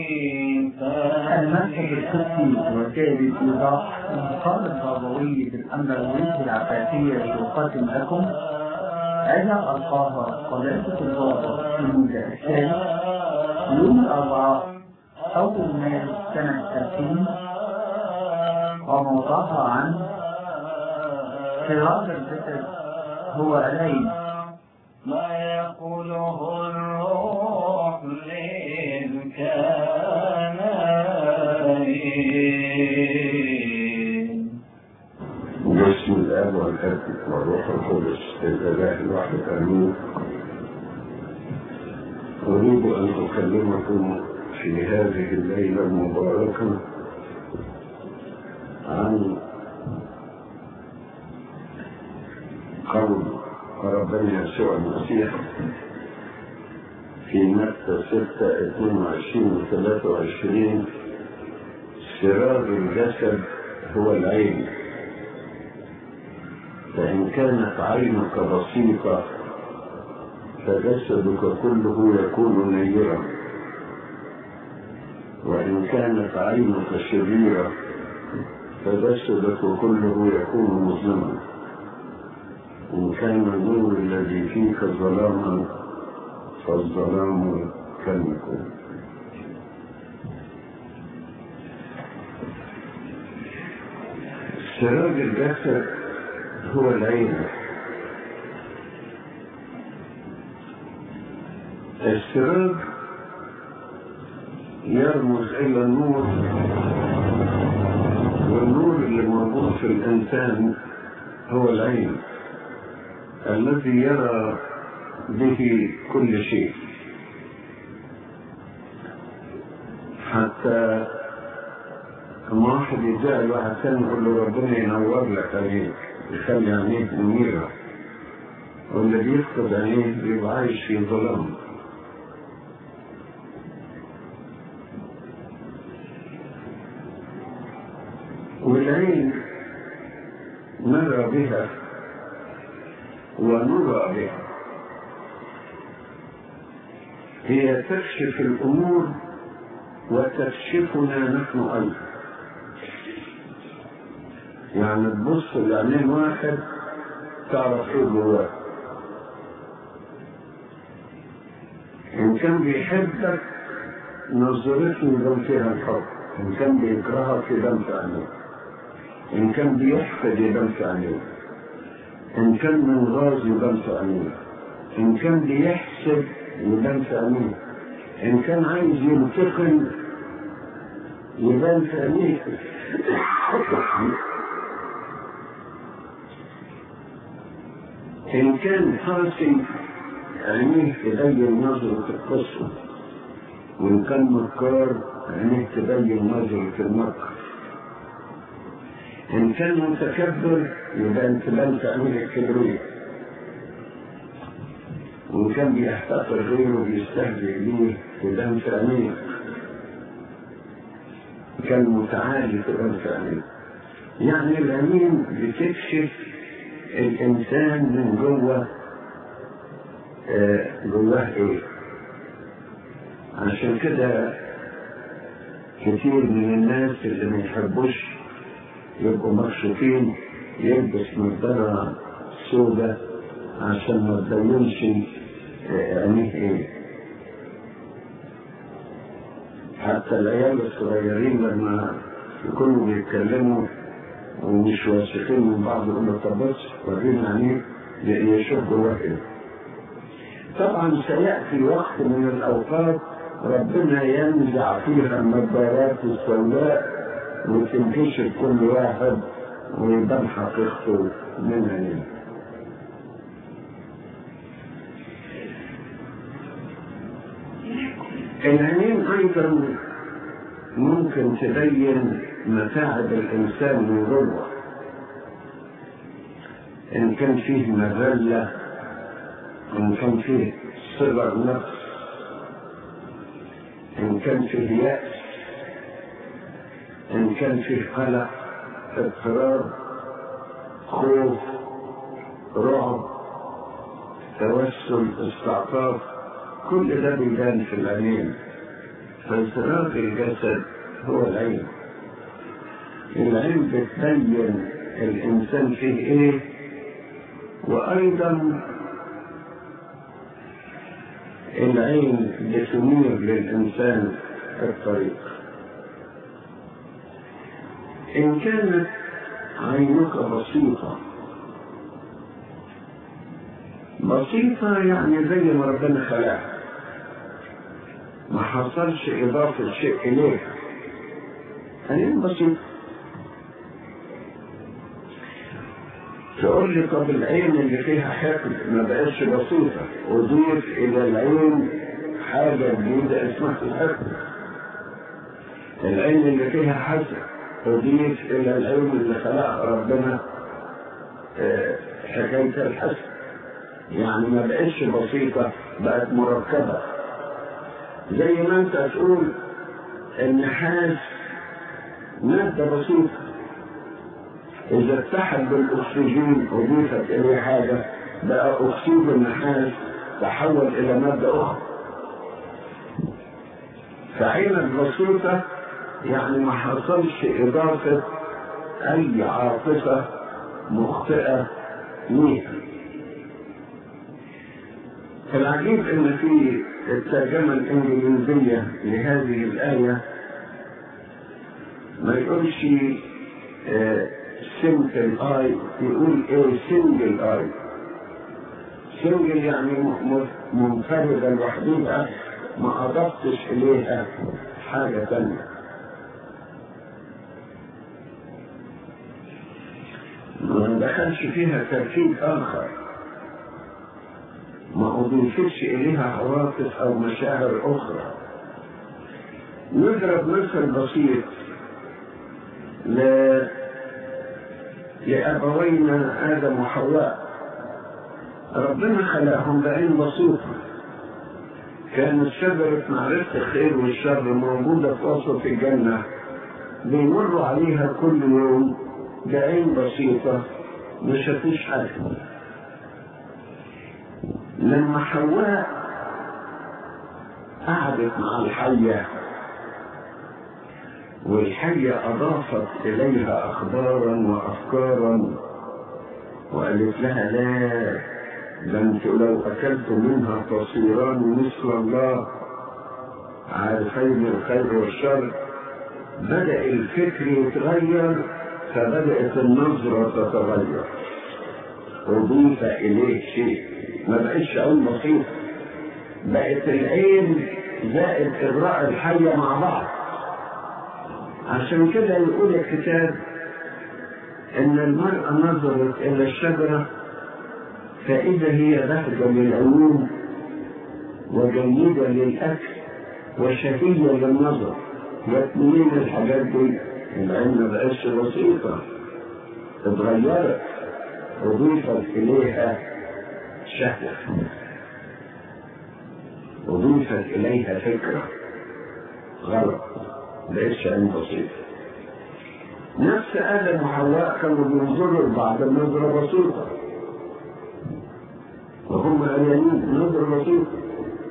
المذهب القدسي وسائل الإيضاح انتقال البابوي بالأمروية العباسية يقدم لكم أنا ألقاها قناة البابا في الثالث يوم الأربعاء أول مارس سنة 2000 وموضوعها عن صراط الجسد هو العين ما يقوله الروح للكائنين باسم الاب والاب والروح القدس الاله الواحد امين اريد ان اكلمكم في هذه الليله المباركه عن قول ربنا يسوع المسيح في متى 6 22 و 23 سراج الجسد هو العين فإن كانت عينك بسيطة فجسدك كله يكون نيرا وإن كانت عينك شريرة فجسدك كله يكون مظلما إن كان النور الذي فيك ظلاما فالظلام كالنكون سراج الجسد هو العين السراج يرمز إلى النور والنور اللي موجود في الإنسان هو العين الذي يرى به كل شيء حتى لما واحد يزعل واحد ثاني يقول له ربنا ينور لك عينيك يخلي عينيك منيرة واللي بيفقد عينيه بيبقى عايش في ظلام والعين نرى بها ونرى بها هي تكشف الأمور وتكشفنا نحن أيضا يعني تبص لعينين واحد تعرف ايه جواه إن كان بيحبك نظرته يبان فيها الحب إن كان بيكرهك يبان في عينيه إن كان بيحقد يبان في عينيه إن كان منغاز يبان في عينيه إن كان بيحسد يبان في عينيه إن كان عايز ينتقم يبان في عينيه إن كان حاسم عينيه تبين نظرة القصة وإن كان مكار عينيه تبين نظرة المكر إن كان متكبر يبقى تبان في عينيه الكبرية وإن كان بيحتقر غيره وبيستهزئ بيه تبان في عينيه كان متعالي تبان في عينيه يعني العينين بتكشف الإنسان من جوه آه، جواه إيه عشان كده كتير من الناس اللي ما يحبوش يبقوا مكشوفين يلبس نظارة سودة عشان ما تبينش آه، عينيه ايه حتى العيال الصغيرين لما يكونوا بيتكلموا ومش واثقين من بعض يقول له طب بص ورينا عينيك يشوف جواه ايه طبعا سيأتي وقت من الأوقات ربنا ينزع فيها النظارات السوداء وتنكشف كل واحد ويبان حقيقته من عينيه العينين أيضا ممكن تبين متاعب الإنسان من جوه إن كان فيه مذلة إن كان فيه صغر نفس إن كان فيه يأس إن كان فيه قلق اضطراب خوف رعب توسل استعطاف كل ده بيبان في العينين فانفراغ الجسد هو العين العين بتبين الإنسان فيه إيه وأيضا العين بتنير للإنسان الطريق إن كانت عينك بسيطة بسيطة يعني زي ما ربنا خلقها ما حصلش إضافة شيء إليها عين بسيطة تقول لي طب العين اللي فيها حقد ما بقتش بسيطة وضيف إلى العين حاجة جديدة اسمها الحقد العين اللي فيها حسد أضيف إلى العين اللي خلقها ربنا آه، حكاية الحسد يعني ما بقتش بسيطة بقت مركبة زي ما انت تقول النحاس مادة بسيطة إذا اتحد بالأكسجين أضيفت إليه حاجة بقى أكسيد النحاس تحول إلى مادة أخرى فعينك بسيطة يعني ما حصلش إضافة أي عاطفة مخطئة ليها العجيب ان في الترجمة الانجليزية لهذه الآية ما يقولش سمبل اي يقول ايه سنجل اي سنجل يعني م- منفردة لوحدها ما اضفتش اليها حاجة تانية ما دخلش فيها تركيب اخر ما أضيفتش إليها عواطف أو مشاعر أخرى نضرب مثل بسيط ل... لأبوينا آدم وحواء ربنا خلقهم بعين بسيطة كانت شجرة معرفة الخير والشر موجودة في وسط الجنة بيمروا عليها كل يوم بعين بسيطة ما شافوش حاجة لما حواء قعدت مع الحية والحية أضافت إليها أخبارا وأفكارا وقالت لها لا ده انتوا لو أكلت منها تصيران مثل الله عارفين الخير والشر بدأ الفكر يتغير فبدأت النظرة تتغير أضيف إليه شيء ما بقتش عين بسيطة بقت العين زائد إغراء الحية مع بعض عشان كده يقول الكتاب إن المرأة نظرت إلى الشجرة فإذا هي بهجة للعيون وجيدة للأكل وشهية للنظر واثنين الحاجات دي العين ما بقتش بسيطة اتغيرت أضيفت إليها شهوة أضيفت إليها فكرة غلط بقتش عين بسيطة نفس آدم وحواء كانوا بينظروا لبعض النظرة بسيطة وهم عيانين نظرة بسيطة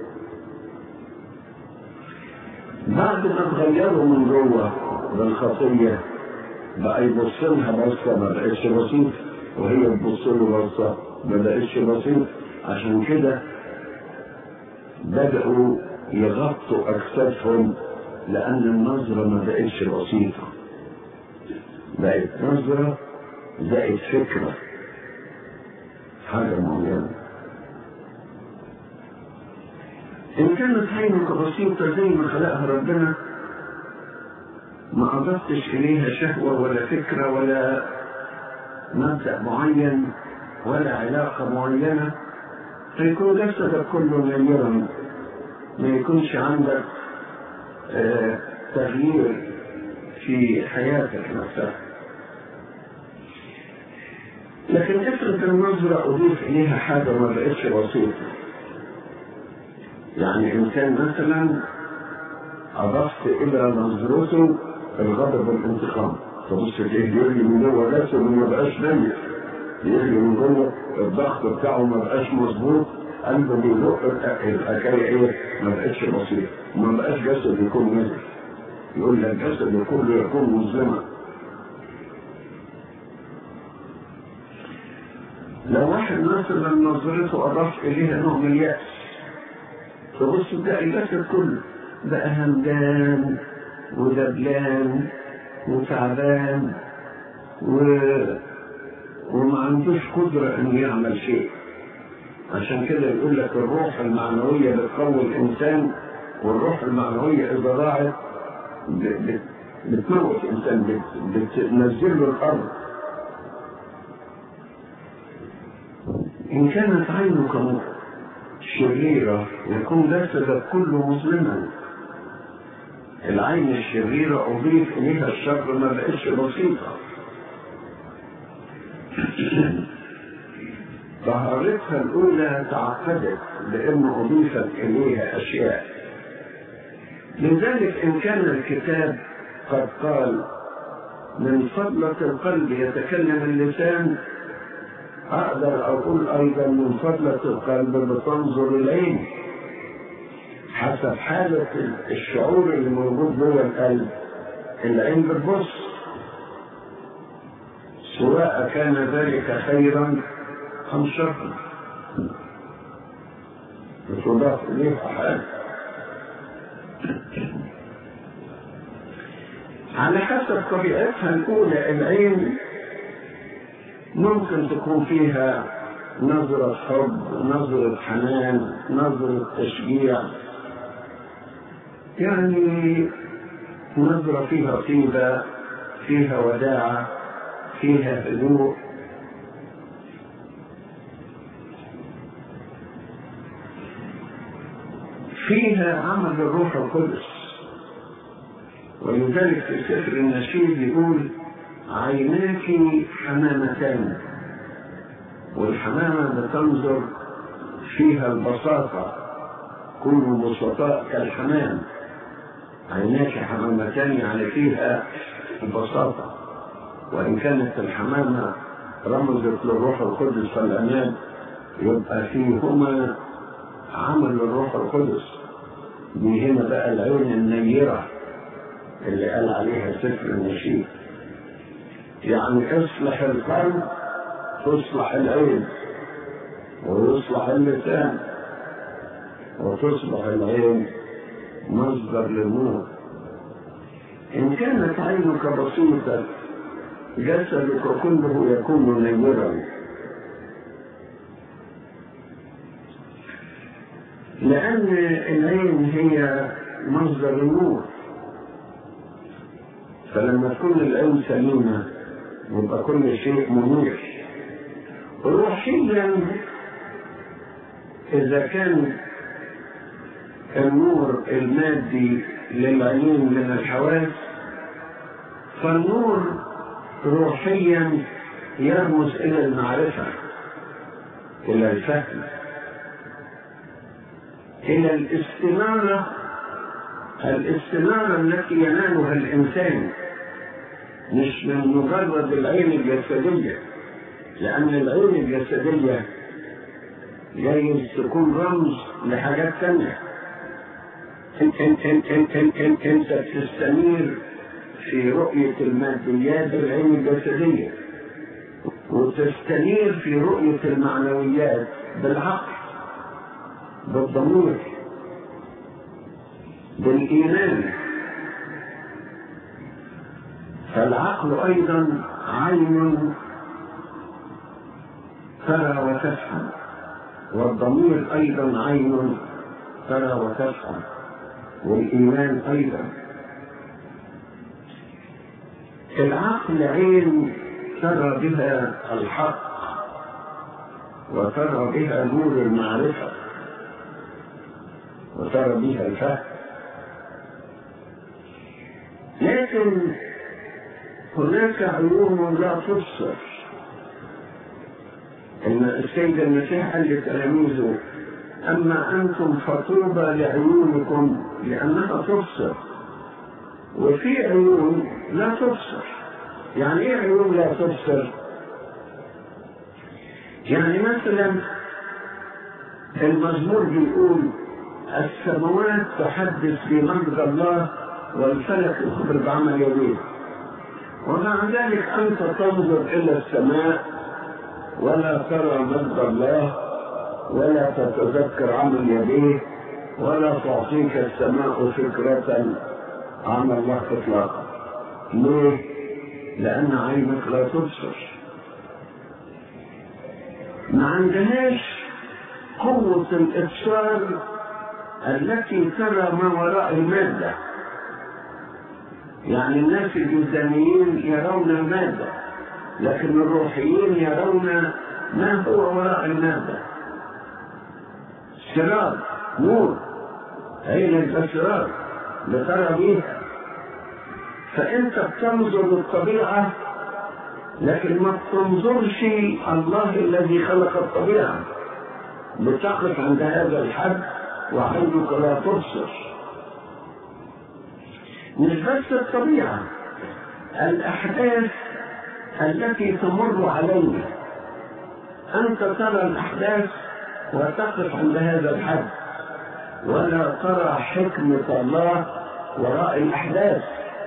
بعد ما اتغيروا من جوه بالخطية بقى يبص لها بصة ما بقتش بسيطة وهي تبص له بصة ما بقتش بسيطة عشان كده بدأوا يغطوا أكتافهم لأن النظرة ما بقتش بسيطة بقت نظرة بقت فكرة حاجة معينة إن كانت عينك بسيطة زي ما خلقها ربنا ما أضفتش إليها شهوة ولا فكرة ولا مبدأ معين ولا علاقة معينة فيكون جسدك كله نيرا ما يكونش عندك آه تغيير في حياتك نفسها لكن افرض النظرة أضيف إليها حاجة ما بقتش بسيطة يعني إنسان مثلا أضفت إلى نظرته الغضب والانتقام تبص تلاقيه يجري من جوه جسده ما بقاش نايم يجري من جوه الضغط بتاعه ما بقاش مظبوط قلبه بيدق الحكايه ايه ما بقتش بسيطه وما بقاش جسد يكون نزل يقول لك جسد كله يكون مظلما لو واحد مثلا نظرته اضاف اليها نوع من الياس تبص ده الجسد كله بقى همدان ودبلان وتعبان و... وما عندوش قدرة انه يعمل شيء عشان كده يقول لك الروح المعنوية بتقوي الإنسان والروح المعنوية إذا ضاعت بتموت الإنسان بتنزل له الأرض إن كانت عينك شريرة يكون جسدك كله مظلما العين الشريرة أضيف إليها الشر ما بقتش بسيطة طهارتها الأولى تعقدت لأن أضيفت إليها أشياء لذلك إن كان الكتاب قد قال من فضلة القلب يتكلم اللسان أقدر أقول أيضا من فضلة القلب بتنظر العين حسب حالة الشعور اللي موجود جوه القلب العين بتبص سواء كان ذلك خيرا أم شرا بتضاف إليه حاجة على حسب طبيعتها الأولى العين ممكن تكون فيها نظرة حب نظرة حنان نظرة تشجيع يعني نظرة فيها طيبة فيها وداعة فيها هدوء فيها عمل الروح القدس ولذلك في سفر النشيد يقول عيناك حمامتان والحمامة بتنظر فيها البساطة كل بسطاء كالحمام عيناك حمامتان يعني فيها البساطة وإن كانت الحمامة رمزت للروح القدس فالأمان يبقى فيهما عمل الروح القدس دي هنا بقى العين النيرة اللي قال عليها سفر النشيد يعني اصلح القلب تصلح العين ويصلح اللسان وتصبح العين مصدر للنور إن كانت عينك بسيطة جسدك كله يكون نيرا لأن العين هي مصدر النور فلما تكون العين سليمة يبقى كل شيء منير روحيا إذا كان النور المادي للعيون من الحواس فالنور روحيا يرمز إلى المعرفة إلى الفهم إلى الاستنارة الاستنارة التي ينالها الإنسان مش من مجرد العين الجسدية لأن العين الجسدية جايز تكون رمز لحاجات تانية انت انت انت انت انت, انت, انت تستنير في رؤية الماديات بالعين الجسدية وتستنير في رؤية المعنويات بالعقل بالضمير بالإيمان فالعقل أيضا عين ترى وتفهم والضمير أيضا عين ترى وتفهم والإيمان أيضا العقل عين ترى بها الحق وترى بها نور المعرفة وترى بها الفهم لكن هناك عيون لا تبصر ان السيد المسيح قال لتلاميذه اما انتم فطوبى لعيونكم لانها تبصر وفي عيون لا تبصر يعني ايه عيون لا تبصر يعني مثلا المزمور بيقول السماوات تحدث بمجد الله والفلك يخبر بعمل يديه ومع ذلك أنت تنظر إلى السماء ولا ترى مجد الله ولا تتذكر عمل يديه ولا تعطيك السماء فكرة عن الله إطلاقا ليه؟ لأن عينك لا تبصر ما عندهاش قوة الإبصار التي ترى ما وراء المادة يعني الناس الجسدانيين يرون المادة لكن الروحيين يرون ما هو وراء المادة سراب نور عين الأسرار بترى بيها فأنت بتنظر للطبيعة لكن ما تنظرش الله الذي خلق الطبيعة بتقف عند هذا الحد وعينك لا تبصر مش بس الطبيعة الأحداث التي تمر علينا أنت ترى الأحداث وتقف عند هذا الحد ولا ترى حكمة الله وراء الأحداث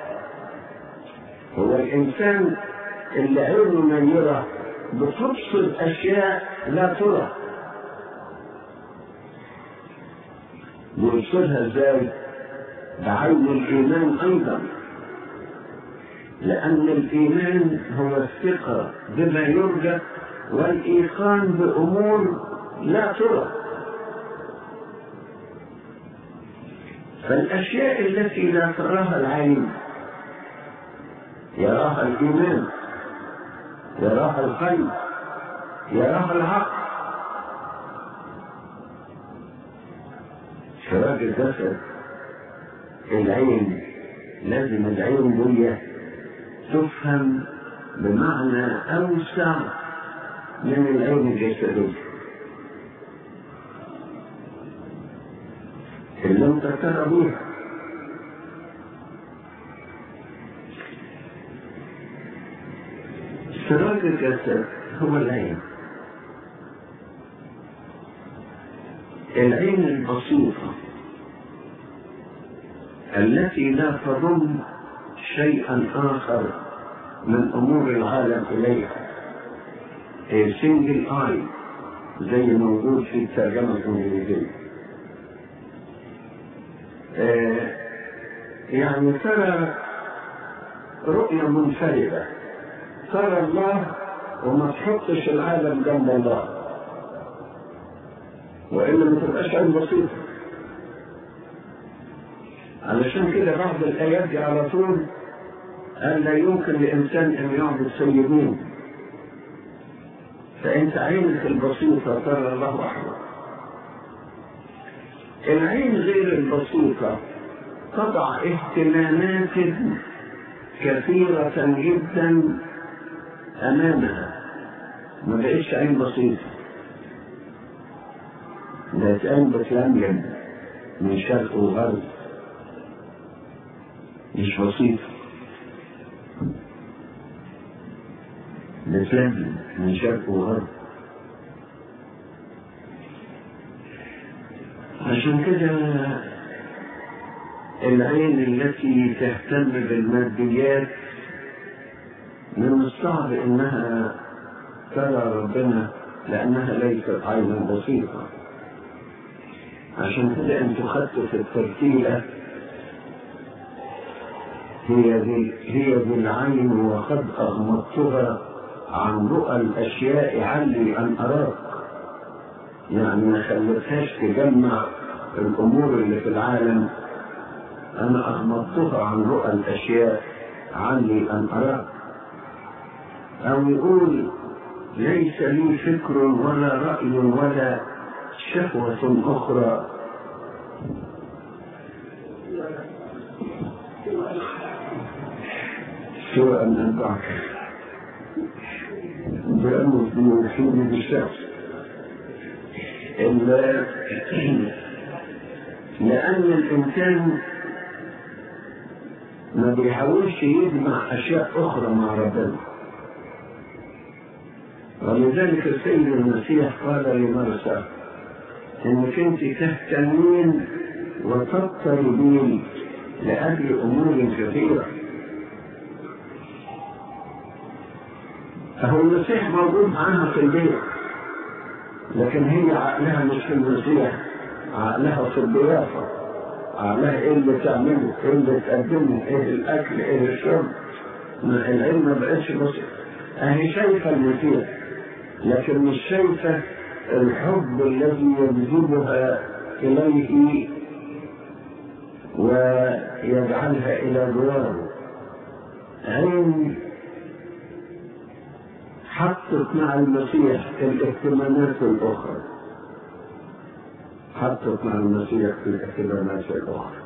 هو الإنسان اللي عينه منيرة بتبصر أشياء لا ترى بيبصرها ازاي؟ بعين الإيمان أيضا لأن الإيمان هو الثقة بما يرجى والإيقان بأمور لا ترى فالأشياء التي لا تراها العين يراها الإيمان يراها القلب يراها العقل سراج الجسد العين لازم العين دي تفهم بمعنى أوسع من العين الجسدية اللي انت ترى بيها سراج الجسد هو العين العين البسيطة التي لا تضم شيئا آخر من أمور العالم إليها سنجل آي زي موجود في الترجمة الإنجليزية آه يعني ترى رؤية منفردة ترى الله وما تحطش العالم جنب الله وإلا ما تبقاش عين بسيطة علشان كده بعض الآيات دي على طول قال لا يمكن لإنسان أن يعبد سيدين فأنت عينك البسيطة ترى الله وحده العين غير البسيطة تضع اهتمامات كثيرة جدا أمامها ما بقتش عين بسيطة بقت عين بتلملم من شرق وغرب مش بسيطة بتلملم من شرق وغرب عشان كده العين التي تهتم بالماديات من الصعب انها ترى ربنا لانها ليست عينا بسيطه عشان كده انتوا خدتوا في الترتيله هي ذي هي ذي العين وقد اغمضتها عن رؤى الاشياء علي ان اراك يعني ما خلتهاش تجمع الامور اللي في العالم انا اغمضتها عن رؤى الاشياء علي ان اراك او يقول ليس لي فكر ولا راي ولا شهوه اخرى سوى ان انفعك بانه يوحيني بالشخص لأن الإنسان ما بيحاولش يجمع أشياء أخرى مع ربنا ولذلك السيد المسيح قال لمرسى انك انت تهتمين وتضطربين لاجل امور كثيره فهو المسيح موجود معاها في البيت لكن هي عقلها مش في المسيح عقلها في الضيافه عقلها ايه اللي تعمله ايه اللي تقدمه ايه الاكل ايه الشرب ما العلم ما بقتش بس اهي شايفه المسيح لكن مش شايفه الحب الذي يجذبها اليه ويجعلها الى جواره عين حطت مع المسيح الاهتمامات الاخرى حطت مع المسيح الاهتمامات الاخرى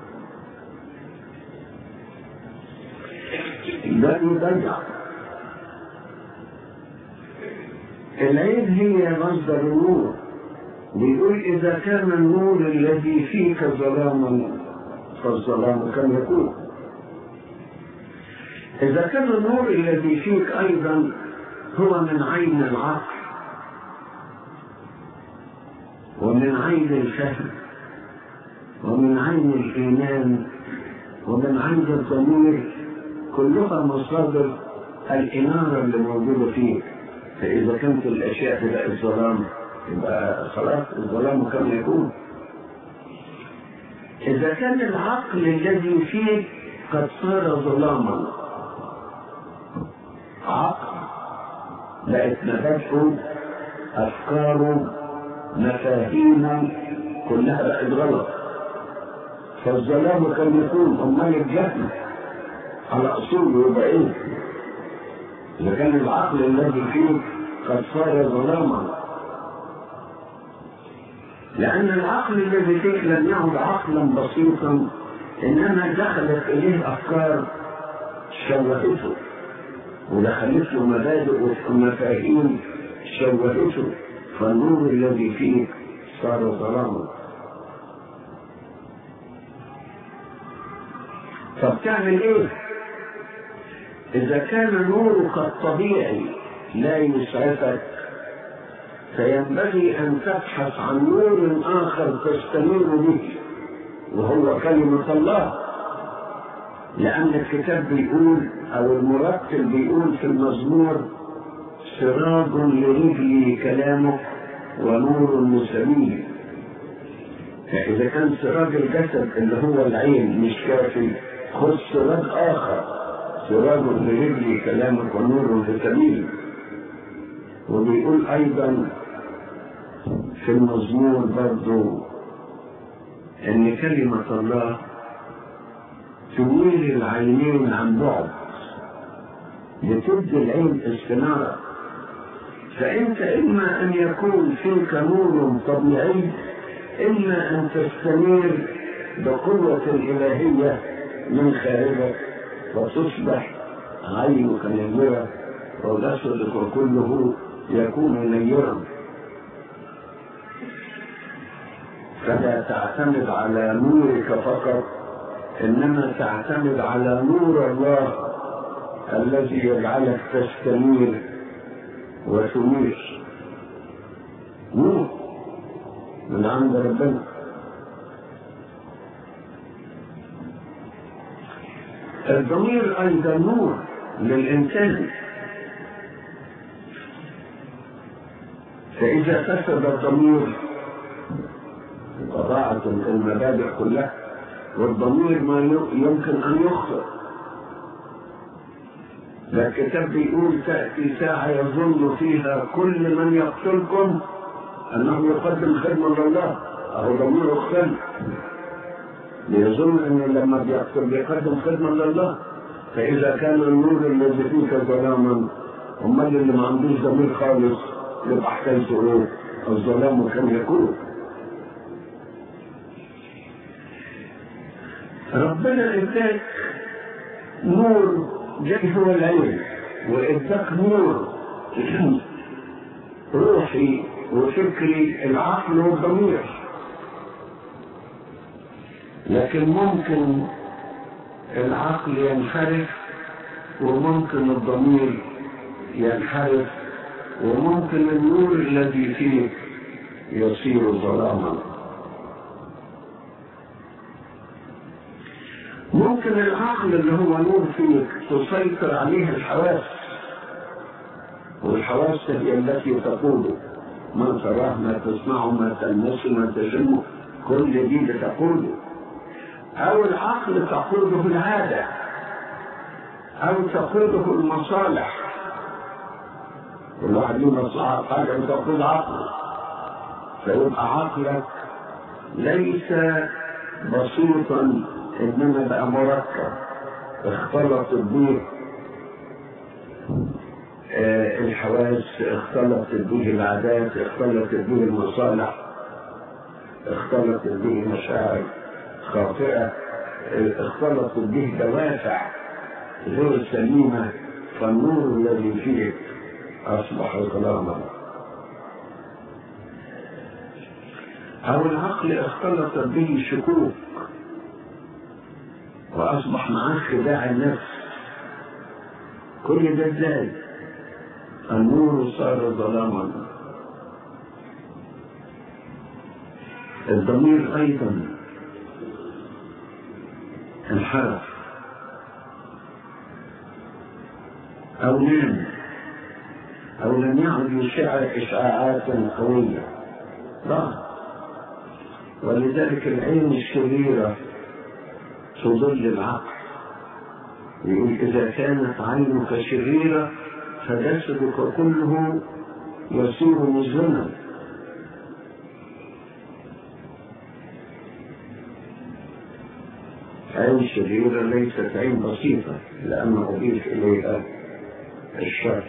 ده يضيع العين هي مصدر النور بيقول إذا كان النور الذي فيك ظلاما فالظلام كم يكون إذا كان النور الذي فيك أيضا هو من عين العقل ومن عين الفهم ومن عين الإيمان ومن عين الضمير كلها مصادر الإنارة اللي موجودة فيك فإذا كانت الأشياء تبقى الظلام يبقى خلاص الظلام كم يكون إذا كان العقل الذي فيك قد صار ظلاما عقل بقت مبادئه أفكاره مفاهيمه كلها بقت غلط فالظلام كم يكون أمال الجهل على أصوله يبقى إيه؟ إذا كان العقل الذي فيه قد صار ظلاما لأن العقل الذي فيك لم يعد عقلا بسيطا إنما دخلت إليه أفكار شوهته ودخلت له مبادئ ومفاهيم شوهته فالنور الذي فيك صار ظلاما طب تعمل ايه اذا كان نورك الطبيعي لا يسعفك فينبغي ان تبحث عن نور اخر تستنير به وهو كلمة الله لأن الكتاب بيقول أو المرتل بيقول في المزمور سراج لرجلي كلامك ونور لسبيلي فإذا كان سراج الجسد اللي هو العين مش كافي خذ سراج آخر سراج لرجلي كلامك ونور لسبيلي وبيقول أيضا في المزمور برضو ان كلمة الله تميل العينين عن بعد بتدي العين استنارة فانت اما ان يكون فيك نور طبيعي اما ان تستنير بقوة الالهية من خارجك وتصبح عينك نيرة وجسدك كله يكون نيرا فلا تعتمد على نورك فقط انما تعتمد على نور الله الذي يجعلك تستنير وتنير نور من عند ربنا الضمير ايضا نور للانسان فاذا فسد الضمير ضاعت المبادئ كلها والضمير ما يمكن ان يخطئ ده الكتاب بيقول تأتي ساعة يظن فيها كل من يقتلكم أنه يقدم خدمة لله أهو ضميره اختل ليظن أنه لما بيقتل بيقدم خدمة لله فإذا كان النور الذي فيك ظلاما أمال اللي ما عندوش ضمير خالص يبقى حكايته إيه؟ الظلام كم يكون ربنا اداك نور جاي هو العلم واداك نور روحي وفكري العقل والضمير لكن ممكن العقل ينحرف وممكن الضمير ينحرف وممكن النور الذي فيك يصير ظلاما ممكن العقل اللي هو نور فيك تسيطر عليه الحواس والحواس هي التي تقوده ما تراه ما تسمعه ما تلمسه ما تشمه كل دي بتقوده او العقل تقوده العاده او تقوده المصالح الواحد له مصلحه حاجه بتقود عقله فيبقى عقلك ليس بسيطا انما بقى مركب اختلط به آه الحواس اختلطت به العادات اختلطت به المصالح اختلطت به مشاعر خاطئة اختلطت به دوافع غير سليمة فالنور الذي فيك أصبح ظلاما أو العقل اختلطت به شكوك وأصبح معاه خداع النفس كل ده ازاي؟ النور صار ظلاما الضمير أيضا انحرف أو نام أو لم يعد يشع إشعاعات قوية لا ولذلك العين الشريرة تضل العقل يقول إذا كانت عينك شريرة فجسدك كله يصير مظلما عين شريرة ليست عين بسيطة لأن أضيف إليها الشر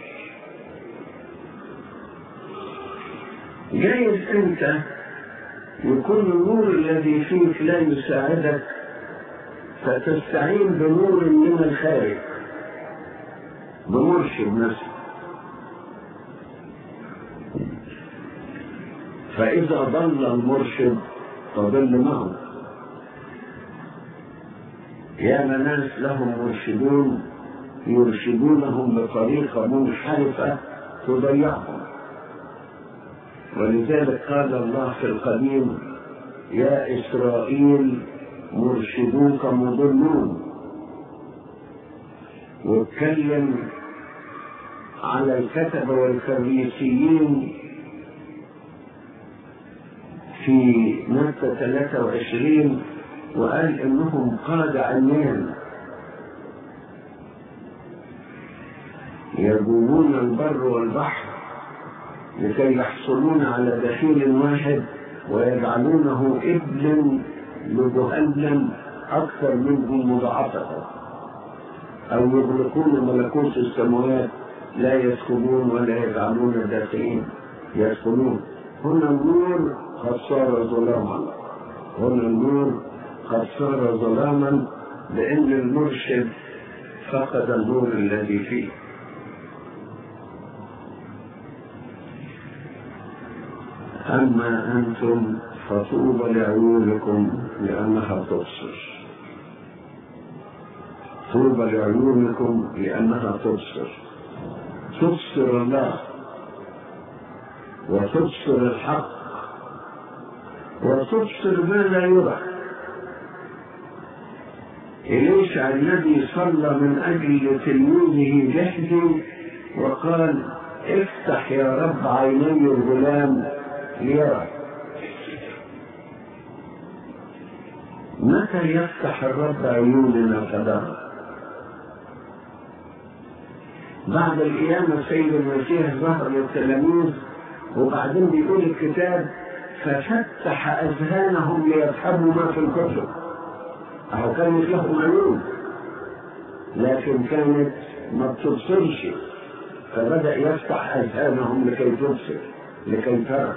جايز أنت يكون النور الذي فيك لا يساعدك فتستعين بنور من الخارج بمرشد نفسه فإذا ضل المرشد فضل معه يا ناس لهم مرشدون يرشدونهم بطريقة منحرفة تضيعهم ولذلك قال الله في القديم يا إسرائيل مرشدوك مضلون واتكلم على الكتبة والفريسيين في متى 23 وقال انهم قاد عميان يجوبون البر والبحر لكي يحصلون على دخيل واحد ويجعلونه ابن لجهنم اكثر منهم مضاعفه او يغلقون ملكوت السماوات لا يسكنون ولا يجعلون الداخلين يسكنون هنا النور قد صار ظلاما هنا النور قد صار ظلاما لان المرشد فقد النور الذي فيه أما أنتم فطوبى لعيونكم لأنها تبصر طوبى لعيونكم لأنها تبصر تبصر الله وتبصر الحق وتبصر ما لا يرى إليشع الذي صلى من أجل تلميذه جهدي وقال افتح يا رب عيني الغلام ليرى متى يفتح الرب عيوننا فدرى بعد القيامة سيد المسيح ظهر للتلاميذ وبعدين بيقول الكتاب ففتح أذهانهم ليفهموا ما في الكتب أهو كانت لهم عيون لكن كانت ما بتبصرش فبدأ يفتح أذهانهم لكي تبصر لكي ترى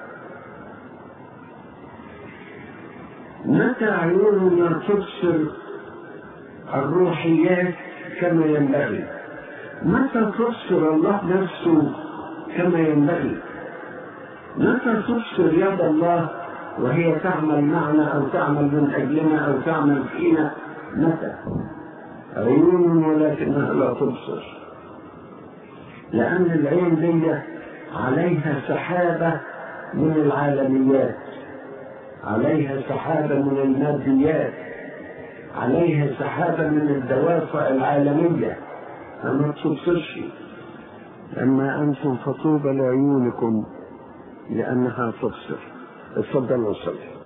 متى عيوننا تبصر الروحيات كما ينبغي متى تبصر الله نفسه كما ينبغي متى تبصر يد الله وهي تعمل معنا او تعمل من اجلنا او تعمل فينا متى عيون ولكنها لا تبصر لان العين دي عليها سحابه من العالميات عليها سحابه من الماديات عليها سحابة من الدوافع العالمية فما تبصرش أما أنتم فطوبى لعيونكم لأنها تبصر اتفضل وصلي